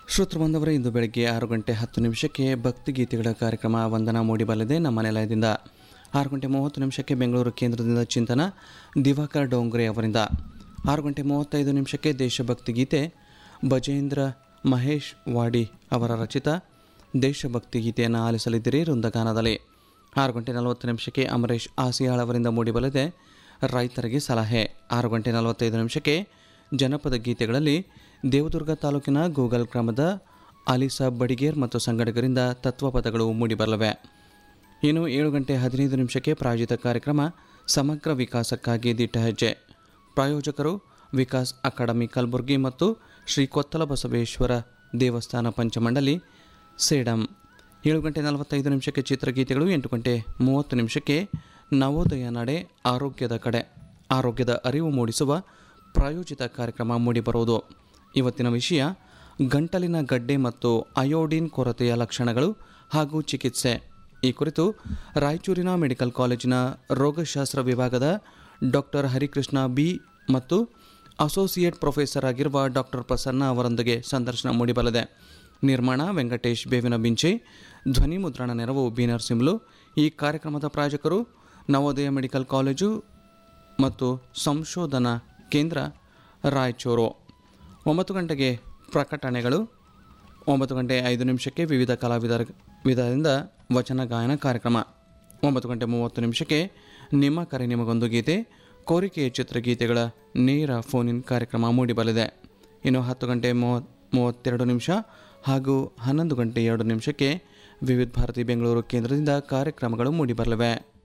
ಶ್ರೋತೃ ಬಂದವರೇ ಇಂದು ಬೆಳಗ್ಗೆ ಆರು ಗಂಟೆ ಹತ್ತು ನಿಮಿಷಕ್ಕೆ ಭಕ್ತಿಗೀತೆಗಳ ಕಾರ್ಯಕ್ರಮ ವಂದನಾ ಮೂಡಿಬಲ್ಲದೆ ನಮ್ಮ ನಿಲಯದಿಂದ ಆರು ಗಂಟೆ ಮೂವತ್ತು ನಿಮಿಷಕ್ಕೆ ಬೆಂಗಳೂರು ಕೇಂದ್ರದಿಂದ ಚಿಂತನ ದಿವಾಕರ್ ಡೋಂಗ್ರೆ ಅವರಿಂದ ಆರು ಗಂಟೆ ಮೂವತ್ತೈದು ನಿಮಿಷಕ್ಕೆ ದೇಶಭಕ್ತಿ ಗೀತೆ ಭಜೇಂದ್ರ ಮಹೇಶ್ ವಾಡಿ ಅವರ ರಚಿತ ದೇಶಭಕ್ತಿ ಗೀತೆಯನ್ನು ಆಲಿಸಲಿದ್ದೀರಿ ವೃಂದಗಾನದಲ್ಲಿ ಆರು ಗಂಟೆ ನಲವತ್ತು ನಿಮಿಷಕ್ಕೆ ಅಮರೇಶ್ ಆಸಿಯಾಳ್ ಅವರಿಂದ ಮೂಡಿಬಲ್ಲದೆ ರೈತರಿಗೆ ಸಲಹೆ ಆರು ಗಂಟೆ ನಲವತ್ತೈದು ನಿಮಿಷಕ್ಕೆ ಜನಪದ ಗೀತೆಗಳಲ್ಲಿ ದೇವದುರ್ಗ ತಾಲೂಕಿನ ಗೂಗಲ್ ಗ್ರಾಮದ ಅಲಿಸಾ ಬಡಿಗೇರ್ ಮತ್ತು ಸಂಗಡಿಗರಿಂದ ತತ್ವಪದಗಳು ಮೂಡಿಬರಲಿವೆ ಇನ್ನು ಏಳು ಗಂಟೆ ಹದಿನೈದು ನಿಮಿಷಕ್ಕೆ ಪ್ರಾಯೋಜಿತ ಕಾರ್ಯಕ್ರಮ ಸಮಗ್ರ ವಿಕಾಸಕ್ಕಾಗಿ ದಿಟ್ಟ ಹೆಜ್ಜೆ ಪ್ರಾಯೋಜಕರು ವಿಕಾಸ್ ಅಕಾಡೆಮಿ ಕಲಬುರಗಿ ಮತ್ತು ಶ್ರೀ ಕೊತ್ತಲ ಬಸವೇಶ್ವರ ದೇವಸ್ಥಾನ ಪಂಚಮಂಡಲಿ ಸೇಡಂ ಏಳು ಗಂಟೆ ನಲವತ್ತೈದು ನಿಮಿಷಕ್ಕೆ ಚಿತ್ರಗೀತೆಗಳು ಎಂಟು ಗಂಟೆ ಮೂವತ್ತು ನಿಮಿಷಕ್ಕೆ ನವೋದಯ ನಡೆ ಆರೋಗ್ಯದ ಕಡೆ ಆರೋಗ್ಯದ ಅರಿವು ಮೂಡಿಸುವ ಪ್ರಾಯೋಜಿತ ಕಾರ್ಯಕ್ರಮ ಮೂಡಿಬರುವುದು ಇವತ್ತಿನ ವಿಷಯ ಗಂಟಲಿನ ಗಡ್ಡೆ ಮತ್ತು ಅಯೋಡಿನ್ ಕೊರತೆಯ ಲಕ್ಷಣಗಳು ಹಾಗೂ ಚಿಕಿತ್ಸೆ ಈ ಕುರಿತು ರಾಯಚೂರಿನ ಮೆಡಿಕಲ್ ಕಾಲೇಜಿನ ರೋಗಶಾಸ್ತ್ರ ವಿಭಾಗದ ಡಾಕ್ಟರ್ ಹರಿಕೃಷ್ಣ ಬಿ ಮತ್ತು ಅಸೋಸಿಯೇಟ್ ಪ್ರೊಫೆಸರ್ ಆಗಿರುವ ಡಾಕ್ಟರ್ ಪ್ರಸನ್ನ ಅವರೊಂದಿಗೆ ಸಂದರ್ಶನ ಮೂಡಿಬಲ್ಲದೆ ನಿರ್ಮಾಣ ವೆಂಕಟೇಶ್ ಬೇವಿನ ಬಿಂಚೆ ಧ್ವನಿ ಮುದ್ರಣ ನೆರವು ಬಿ ನರಸಿಂಹಲು ಈ ಕಾರ್ಯಕ್ರಮದ ಪ್ರಾಯೋಜಕರು ನವೋದಯ ಮೆಡಿಕಲ್ ಕಾಲೇಜು ಮತ್ತು ಸಂಶೋಧನಾ ಕೇಂದ್ರ ರಾಯಚೂರು ಒಂಬತ್ತು ಗಂಟೆಗೆ ಪ್ರಕಟಣೆಗಳು ಒಂಬತ್ತು ಗಂಟೆ ಐದು ನಿಮಿಷಕ್ಕೆ ವಿವಿಧ ಕಲಾವಿದರ ವಿಧದಿಂದ ವಚನ ಗಾಯನ ಕಾರ್ಯಕ್ರಮ ಒಂಬತ್ತು ಗಂಟೆ ಮೂವತ್ತು ನಿಮಿಷಕ್ಕೆ ನಿಮ್ಮ ಕರೆ ನಿಮಗೊಂದು ಗೀತೆ ಕೋರಿಕೆಯ ಚಿತ್ರಗೀತೆಗಳ ನೇರ ಫೋನ್ ಇನ್ ಕಾರ್ಯಕ್ರಮ ಮೂಡಿಬರಲಿದೆ ಇನ್ನು ಹತ್ತು ಗಂಟೆ ಮೂವತ್ ಮೂವತ್ತೆರಡು ನಿಮಿಷ ಹಾಗೂ ಹನ್ನೊಂದು ಗಂಟೆ ಎರಡು ನಿಮಿಷಕ್ಕೆ ವಿವಿಧ ಭಾರತಿ ಬೆಂಗಳೂರು ಕೇಂದ್ರದಿಂದ ಕಾರ್ಯಕ್ರಮಗಳು ಮೂಡಿಬರಲಿವೆ